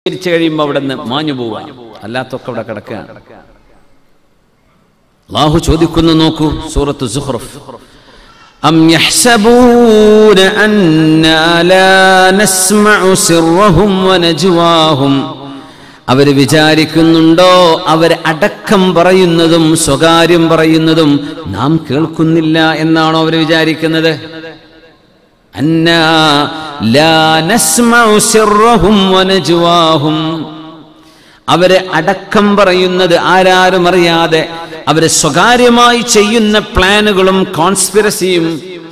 തിരിച്ചു കഴിയുമ്പോൾ അവിടെ നിന്ന് മാഞ്ഞു പോവുക അല്ലാത്തൊക്കെ അവിടെ കിടക്കുകയാണ് അള്ളാഹു ചോദിക്കുന്നു നോക്കൂ സൂറത്ത് സുഹ്റഫ് أم يحسبون أنا لا نسمع سرهم ونجواهم അവര് വിചാരിക്കുന്നുണ്ടോ അവർ അടക്കം പറയുന്നതും സ്വകാര്യം പറയുന്നതും നാം കേൾക്കുന്നില്ല എന്നാണോ അവർ വിചാരിക്കുന്നത് അന്നാ ലാ നസ്മഉ സിർറഹും വനജ്വാഹും അവരെ അടക്കം പറയുന്നത് ആരാരും അറിയാതെ അവര് സ്വകാര്യമായി ചെയ്യുന്ന പ്ലാനുകളും കോൺസ്പിറസിയും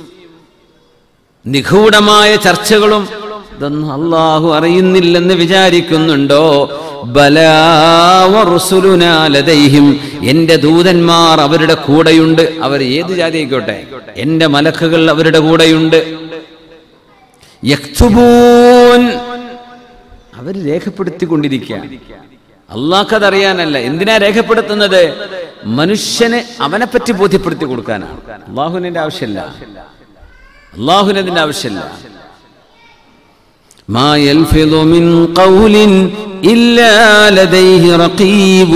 നിഗൂഢമായ ചർച്ചകളും ഇതൊന്നും അള്ളാഹു അറിയുന്നില്ലെന്ന് വിചാരിക്കുന്നുണ്ടോ ബലാവറുസുലുനാലതൈഹിം എന്റെ ദൂതന്മാർ അവരുടെ കൂടെയുണ്ട് അവർ ഏത് ജാതി ആയിക്കോട്ടെ എന്റെ മലക്കുകൾ അവരുടെ കൂടെയുണ്ട് യക്തുബൂൻ അവർ രേഖപ്പെടുത്തിക്കൊണ്ടിരിക്കുക അള്ളാഹ്ക്കതറിയാനല്ല എന്തിനാ രേഖപ്പെടുത്തുന്നത് മനുഷ്യന് അവനെ പറ്റി ബോധ്യപ്പെടുത്തി കൊടുക്കാനാണ് അള്ളാഹുവിന്റെ ആവശ്യമില്ല അള്ളാഹുവിന് അതിന്റെ ആവശ്യമില്ല ما يلفظ من قول إلا لديه رقيب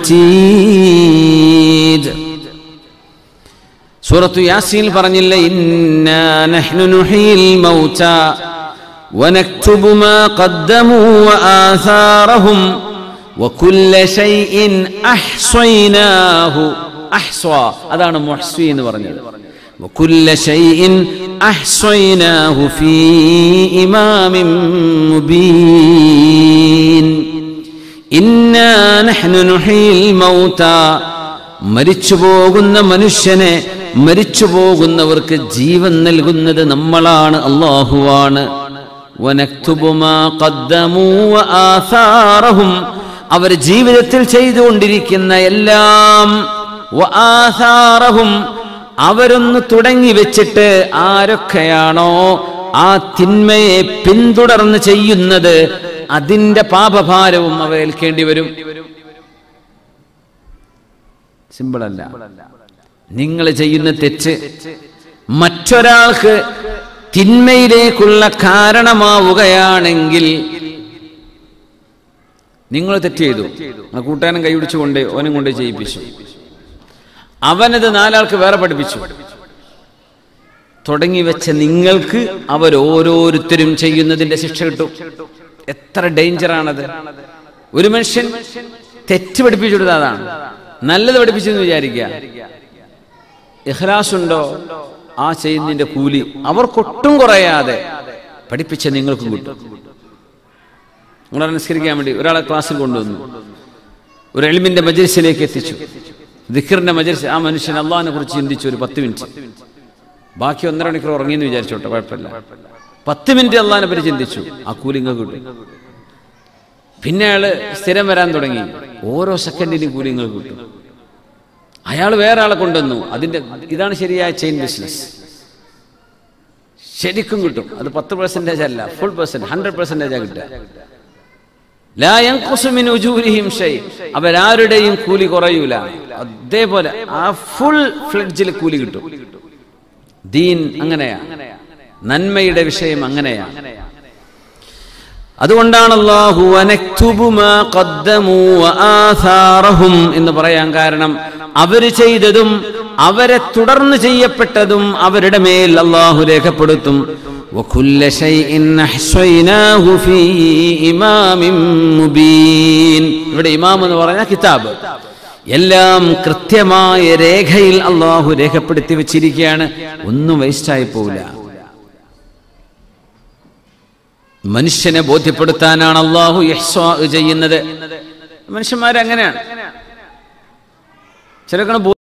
عتيد സൂറത്തു യാസീൻ പറഞ്ഞില്ല إنا نحن نحيي الموتى ونكتب ما قدموا وآثارهم وكل شيء أحصيناه അഹ്സ്വ അതാണ് മുഹ്സി എന്ന് പറഞ്ഞത് وكل شيء أحصيناه في إمام مبين إنا نحن نحيي الموتى മരിച്ചു പോകുന്ന മനുഷ്യനെ മരിച്ചു പോകുന്നവർക്ക് ജീവൻ നൽകുന്നത് നമ്മളാണ് അള്ളാഹുവാണ് വനക്തുബു മാ ഖദ്ദമൂ വആഥാറഹും അവർ ജീവിതത്തിൽ ചെയ്തുകൊണ്ടിരിക്കുന്ന എല്ലാം വആഥാറഹും അവരൊന്ന് തുടങ്ങി വെച്ചിട്ട് ആരൊക്കെയാണോ ആ തിന്മയെ പിന്തുടർന്ന് ചെയ്യുന്നത് അതിന്റെ പാപഭാരവും അവ ഏൽക്കേണ്ടി വരും സിമ്പിൾ അല്ല നിങ്ങൾ ചെയ്യുന്ന തെറ്റ് മറ്റൊരാൾക്ക് തിന്മയിലേക്കുള്ള കാരണമാവുകയാണെങ്കിൽ നിങ്ങൾ തെറ്റ് ചെയ്തു ആ കൂട്ടുകാരൻ കൈപിടിച്ചുകൊണ്ട് ഓനും കൊണ്ട് ചെയ്യിപ്പിച്ചു അവനത് നാലാൾക്ക് വേറെ പഠിപ്പിച്ചു തുടങ്ങി വെച്ച നിങ്ങൾക്ക് അവർ ഓരോരുത്തരും ചെയ്യുന്നതിന്റെ ശിക്ഷ കിട്ടും എത്ര ഡേഞ്ചറാണത് ഒരു മനുഷ്യൻ തെറ്റ് പഠിപ്പിച്ചു കൊടുത്ത അതാണ് നല്ലത് പഠിപ്പിച്ചെന്ന് വിചാരിക്കുക ഇഖ്ലാസ് ഉണ്ടോ ആ ചെയ്യുന്നതിന്റെ കൂലി അവർക്കൊട്ടും കുറയാതെ പഠിപ്പിച്ച നിങ്ങൾക്കും കിട്ടും നിങ്ങളെ നിസ്കരിക്കാൻ വേണ്ടി ഒരാളെ ക്ലാസ്സിൽ കൊണ്ടുവന്നു ഒരു എളിമിന്റെ മജലിസിലേക്ക് എത്തിച്ചു ദിഖറിന്റെ മജലിസ് ആ മനുഷ്യൻ അള്ളാഹിനെ കുറിച്ച് ചിന്തിച്ചു ഒരു പത്ത് മിനിറ്റ് ബാക്കി ഒന്നര മണിക്കൂർ ഉറങ്ങിയെന്ന് വിചാരിച്ചോട്ടെ കുഴപ്പമില്ല പത്ത് മിനിറ്റ് അള്ളാഹിനെ പറ്റി ചിന്തിച്ചു ആ കൂലിങ്ങ കിട്ടും പിന്നെ അയാള് സ്ഥിരം വരാൻ തുടങ്ങി ഓരോ സെക്കൻഡിനും കൂലിങ്ങൾ കിട്ടും അയാൾ വേറെ ആളെ കൊണ്ടുവന്നു അതിന്റെ ഇതാണ് ശരിയായ ചെയിൻ ബിസിനസ് ശരിക്കും കിട്ടും അത് പത്ത് പെർസെന്റേജ് അല്ല ഫുൾ പെർസെന്റ് ഹൺഡ്രഡ് പെർസെന്റേജാ കിട്ടുക ലാ യൻഖുസു മിൻ ഉജൂരിഹിം ഷൈ അവരാരുടെയും കൂലി കുറയൂല അതേപോലെ ആ ഫുൾ ഫ്ലഡ്ജിൽ കൂലി കിട്ടും ദീൻ അങ്ങനെയാ നന്മയുടെ വിഷയം അങ്ങനെയാ അതുകൊണ്ടാണ് അല്ലാഹു വനക്തുബു മാ ഖദ്ദമൂ വആഥാറഹും എന്ന് പറയാൻ കാരണം അവർ ചെയ്തതും അവരെ തുടർന്ന് ചെയ്യപ്പെട്ടതും അവരുടെ മേൽ അല്ലാഹു രേഖപ്പെടുത്തും وكل شيء أحصيناه في إمام مبين ഇവിടെ ഇമാം എന്ന് പറഞ്ഞ കിതാബ് എല്ലാം കൃത്യമായ രേഖയിൽ അള്ളാഹു രേഖപ്പെടുത്തി വെച്ചിരിക്കുകയാണ് ഒന്നും വേസ്റ്റായി പോവില്ല മനുഷ്യനെ ബോധ്യപ്പെടുത്താനാണ് അള്ളാഹു യഹ്സ്വാ ചെയ്യുന്നത് മനുഷ്യന്മാരങ്ങനെയാണ് ചിലക്കാണ്